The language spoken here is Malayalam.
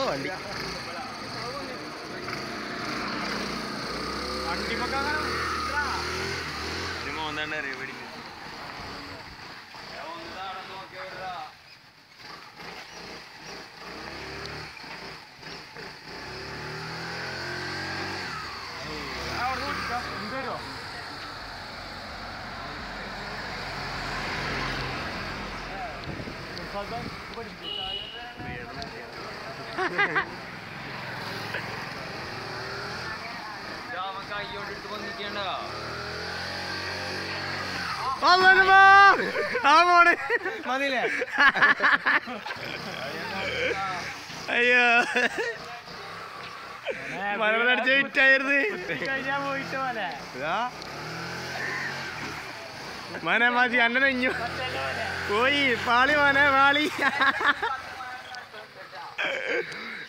വണ്ടി മോന്താണ്ട് അറിയാം പേടിക്ക് കയ്യോട്ട് വന്നിക്കേണ്ട ആ മോനെ മതിയില്ലേ അയ്യോ മലമടിച്ച വിറ്റായിരുന്നു കഴിഞ്ഞാ പോയിട്ട് പോലെ മനെ മാജി അണ്ണൻ അഞ്ഞു പോയി പാളി മോനെ പാളി